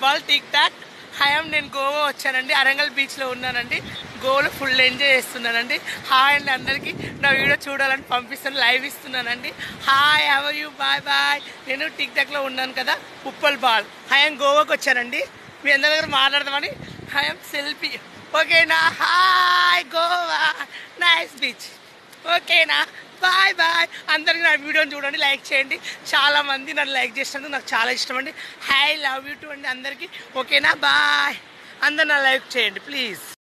all tick talk hi నేను గోవా వచ్చానండి అరంగల్ బీచ్లో ఉన్నానండి గోవాలో ఫుల్ ఎంజాయ్ చేస్తున్నానండి హాయ్ అండి అందరికీ నా వీడియో చూడాలని పంపిస్తాను లైవ్ ఇస్తున్నానండి hi how are you bye bye నేను టిక్ టాక్లో ఉన్నాను కదా ఉప్పల్ బాల్ హాయ్ అండ్ గోవాకి వచ్చానండి మీ అందరి దగ్గర మాట్లాడదామని హాయ్ ఎమ్ సెల్ఫీ ఓకేనా హాయ్ గోవా నైస్ బీచ్ ఓకేనా బాయ్ బాయ్ అందరికీ నా వీడియోని చూడండి లైక్ చేయండి చాలా మంది నన్ను లైక్ చేసినందుకు నాకు చాలా ఇష్టం అండి హై లవ్ యూ టు అండి అందరికీ ఓకేనా బాయ్ అందరు నా లైక్ చేయండి ప్లీజ్